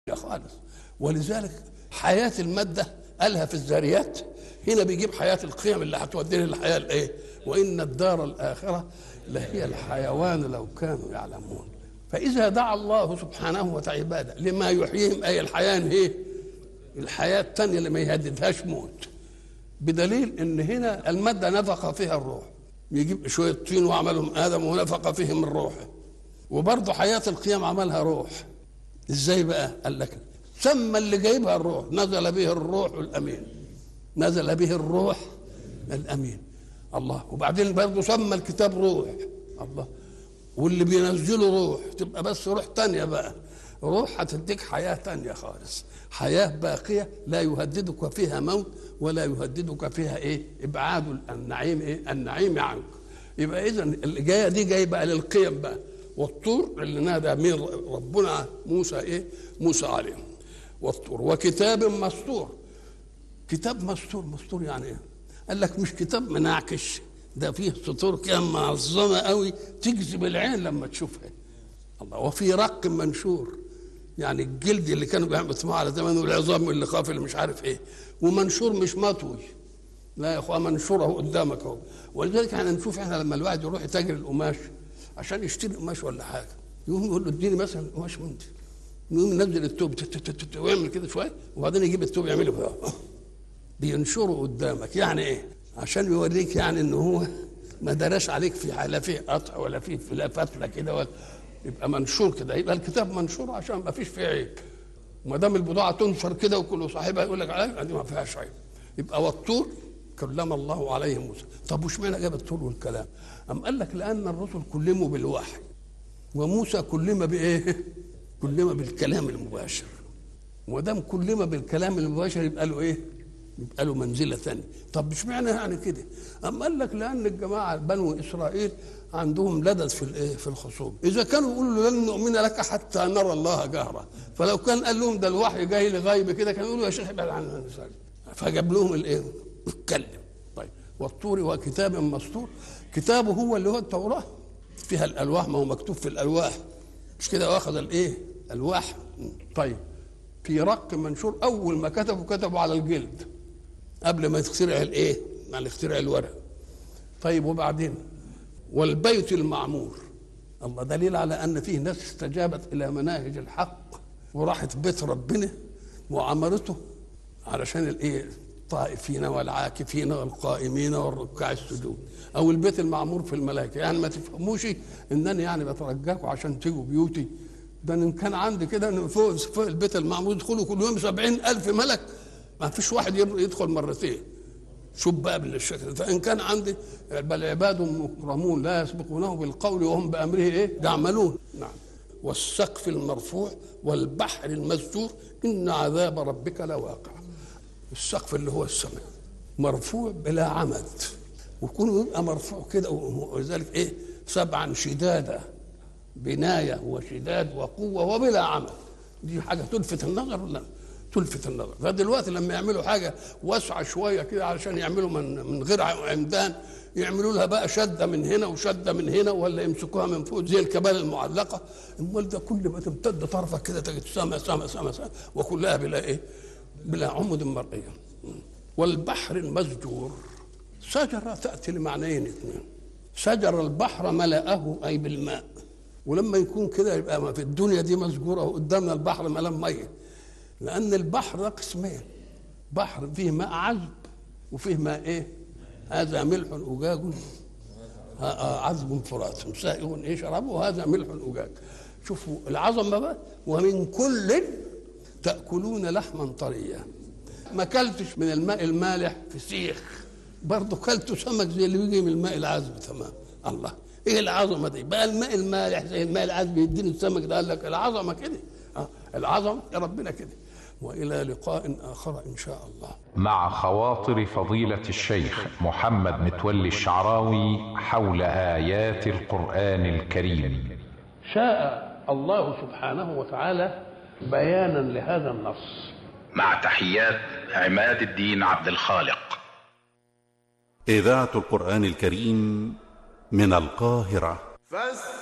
خالص ولذلك حياة المادة قالها في الذاريات هنا بيجيب حياة القيم اللي هتودينا للحياة الايه وإن الدار الآخرة لهي الحيوان لو كانوا يعلمون فإذا دعا الله سبحانه وتعالى لما يحييهم أي الحياة هي الحياة الثانية اللي ما يهددهاش موت بدليل ان هنا الماده نفخ فيها الروح يجيب شويه طين وعملهم ادم ونفخ فيهم الروح وبرضه حياه القيام عملها روح ازاي بقى قال لك سمى اللي جايبها الروح نزل به الروح الامين نزل به الروح الامين الله وبعدين برضه سمى الكتاب روح الله واللي بينزله روح تبقى بس روح تانية بقى روح هتديك حياة تانية خالص حياة باقية لا يهددك فيها موت ولا يهددك فيها ايه ابعاد النعيم ايه النعيم عنك يبقى اذا الجايه دي جايه بقى للقيم بقى والطور اللي نادى من ربنا موسى ايه موسى عليه والطور وكتاب مسطور كتاب مستور مستور يعني ايه قال لك مش كتاب منعكش ده فيه سطور كده معظمه قوي تجذب العين لما تشوفها الله وفي رق منشور يعني الجلد اللي كانوا بيعملوا على زمان والعظام اللي خاف اللي مش عارف ايه ومنشور مش مطوي لا يا اخويا منشور اهو قدامك اهو ولذلك احنا نشوف احنا لما الواحد يروح يتاجر القماش عشان يشتري قماش ولا حاجه يقوم يقول له اديني مثلا قماش من دي يقوم ينزل التوب ويعمل كده شويه وبعدين يجيب التوب يعمله كده بينشره قدامك يعني ايه؟ عشان يوريك يعني ان هو ما دراش عليك في لا فيه قطع ولا فيه لا فتله كده ولا يبقى منشور كده يبقى الكتاب منشور عشان ما فيش فيه عيب وما دام البضاعه تنشر كده وكل صاحبها يقول لك عليها دي ما فيهاش عيب يبقى والطور كلم الله عليه موسى طب وش معنى جاب الطور والكلام أم قال لك لأن الرسل كلموا بالوحي وموسى كلم بإيه كلم بالكلام المباشر ودام كلم بالكلام المباشر يبقى له إيه يبقى له منزلة ثانية طب مش معنى يعني كده أم قال لك لأن الجماعة بنو إسرائيل عندهم لدد في الايه في الخصوم اذا كانوا يقولوا له لن نؤمن لك حتى نرى الله جهرا فلو كان قال لهم ده الوحي جاي لغيب كده كانوا يقولوا يا شيخ ابعد عنا فجاب لهم الايه اتكلم طيب والطور وكتاب مسطور كتابه هو اللي هو التوراه فيها الالواح ما هو مكتوب في الالواح مش كده واخذ الايه الواح طيب في رق منشور اول ما كتبوا كتبوا على الجلد قبل ما يخترع الايه ما يخترع الورق طيب وبعدين والبيت المعمور الله دليل على ان فيه ناس استجابت الى مناهج الحق وراحت بيت ربنا وعمرته علشان الايه الطائفين والعاكفين والقائمين والركع السجود او البيت المعمور في الملائكه يعني ما تفهموش انني يعني بترجاكم عشان تيجوا بيوتي ده ان كان عندي كده فوق, فوق البيت المعمور يدخلوا كل يوم سبعين الف ملك ما فيش واحد يدخل مرتين شوف بقى بالشكل فان كان عندي بل عباد مكرمون لا يسبقونه بالقول وهم بامره ايه يعملون نعم والسقف المرفوع والبحر المسجور ان عذاب ربك لواقع السقف اللي هو السماء مرفوع بلا عمد ويكون يبقى مرفوع كده ولذلك ايه سبعا شدادا بنايه وشداد وقوه وبلا عمد دي حاجه تلفت النظر ولا تلفت النظر فدلوقتي لما يعملوا حاجه واسعه شويه كده علشان يعملوا من من غير عمدان يعملوا لها بقى شده من هنا وشده من هنا ولا يمسكوها من فوق زي الكبال المعلقه امال ده كل ما تمتد طرفك كده تجد سما سما سما سما وكلها بلا ايه؟ بلا عمد مرئيه والبحر المسجور شجره تاتي لمعنيين اثنين شجر البحر ملأه اي بالماء ولما يكون كده يبقى ما في الدنيا دي مسجوره وقدامنا البحر ملأ ميه لأن البحر ده قسمين بحر فيه ماء عذب وفيه ماء إيه؟ هذا ملح أجاج عذب فرات سائغ إيه شرابه وهذا ملح أجاج شوفوا العظمة بقى ومن كل تأكلون لحما طريا ما كلتش من الماء المالح فسيخ برضه كلت سمك زي اللي بيجي من الماء العذب تمام الله ايه العظمه دي بقى الماء المالح زي الماء العذب يديني السمك ده قال لك العظمه كده آه العظمه يا ربنا كده والى لقاء اخر ان شاء الله مع خواطر فضيلة الشيخ محمد متولي الشعراوي حول آيات القرآن الكريم شاء الله سبحانه وتعالى بيانا لهذا النص مع تحيات عماد الدين عبد الخالق إذاعة القرآن الكريم من القاهرة فاستمعوا